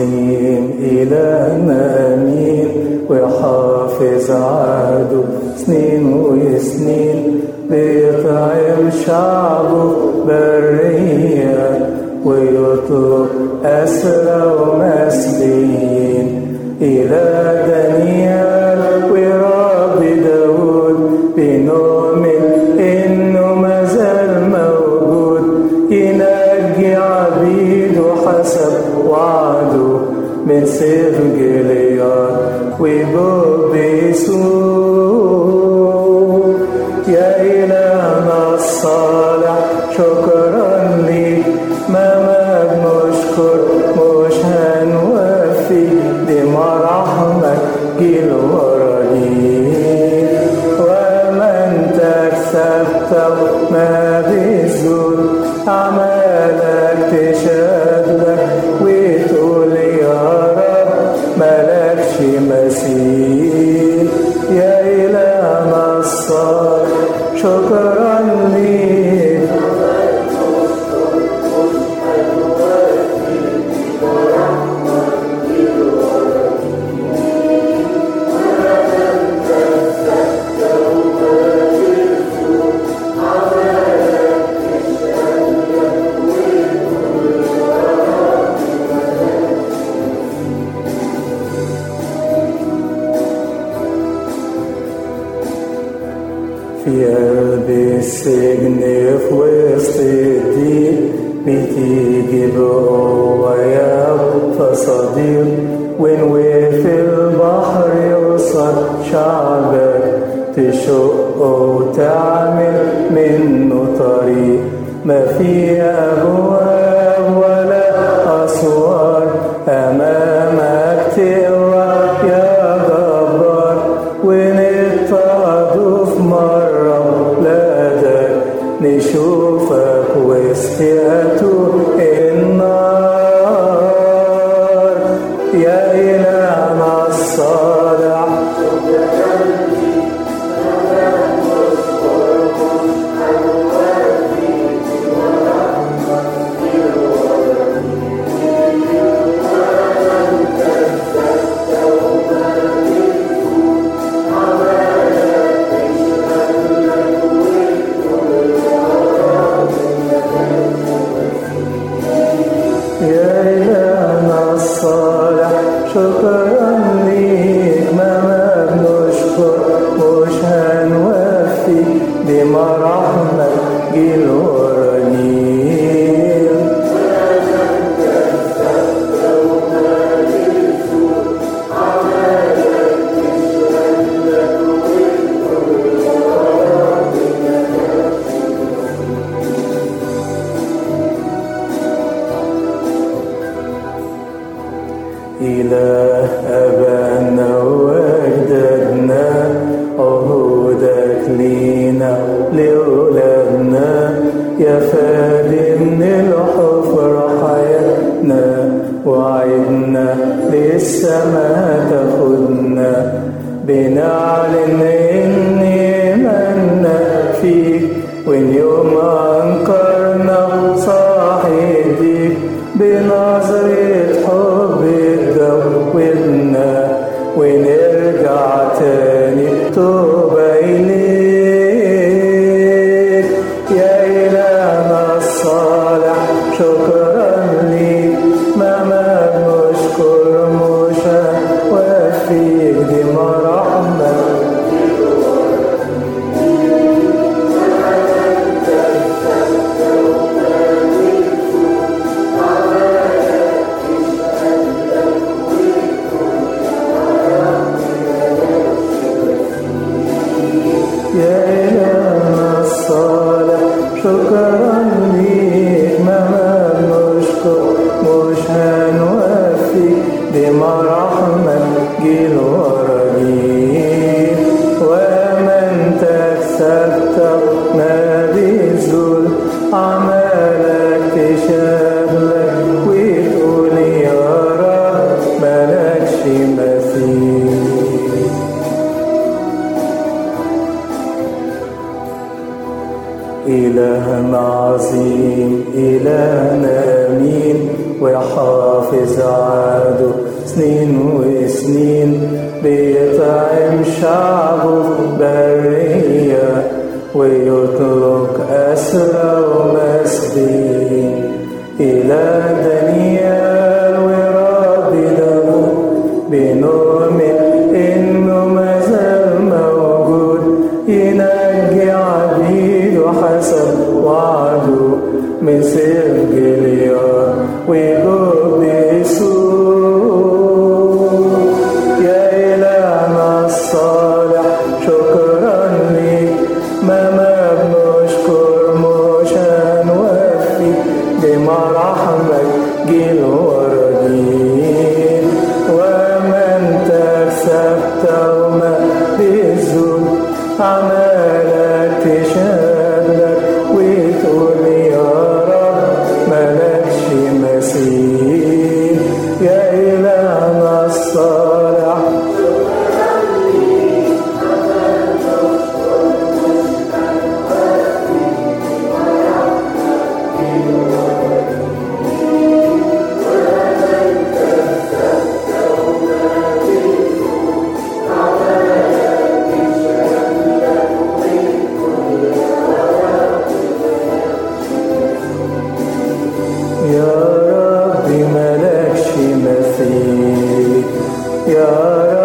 عظيم إلهنا أمين ويحافظ عهده سنين وسنين بيطعم شعبه برية ويطلق أسرى ومسبيين إلى دانيال ورب داود بنؤمن إنه مازال موجود ينجي عبيده حسب وعده من سيف جليار وبوب يسوع يا إلهنا الصالح شكرا ليك ما بنشكر مش هنوفي دي مراحمك جيل ورا جيل ومن تكسبت ما بيزول أعمالك تشهد لك وتقول يا رب ملكش مثيل يا إلهنا الصالح شكرا ليك في قلب السجن في وسط الضيق بتيجي بقوة يا فصديق ونوقف البحر يوصل شعبك تشق وتعمل منه طريق ما في أبواب ولا أسوار أمامك تقوى يا جبار ونتقعدوا في مرة ولادك نشوفك وسط أتوب النار يا إلهنا الصالح يا إلهنا الصالح شكرا ليك ما ما بنشكر مش هنوفي بمراحمك جيل ورا جيل إله أبانا وأجدادنا عهودك لينا لأولادنا يا فادي من الحفرة حياتنا وعدنا للسماء تاخدنا بنعلن إني منا فيك وإن يوم أنكرنا صاحبك بنظرة حب تزودنا ونرجع تاني توبة إليك يا إلهنا الصالح شكرا ليك ما ما بنشكر مش وفيك دي مراحمك يا إلهنا الصالح شكرا ليك ما ما بنشكر مش هنوفي بمراحمك جيل ورا جيل ومن تكسبت ما بيزول عمالك تشهدلك وتقول يا رب ملكش مثيل إلهنا عظيم إلهنا أمين ويحافظ عهده سنين وسنين بيطعم شعبه برية ويترك أسرى ومسبين إلى دانيال ورب داود بنؤمن إنه مازال موجود ينجي عبيده حسب وعده من سرج اليار ويجوب يسوع يا إلهنا الصالح شكرا ليك مهما بنشكر مش هنوفي بمراحمك جيل ورا جيل وما انت كسبت وما بيزول عمالك تشهد لك وتقول يا رب ملكش مثيل يا إلهنا الصالح يا رب ملكش مثيل يا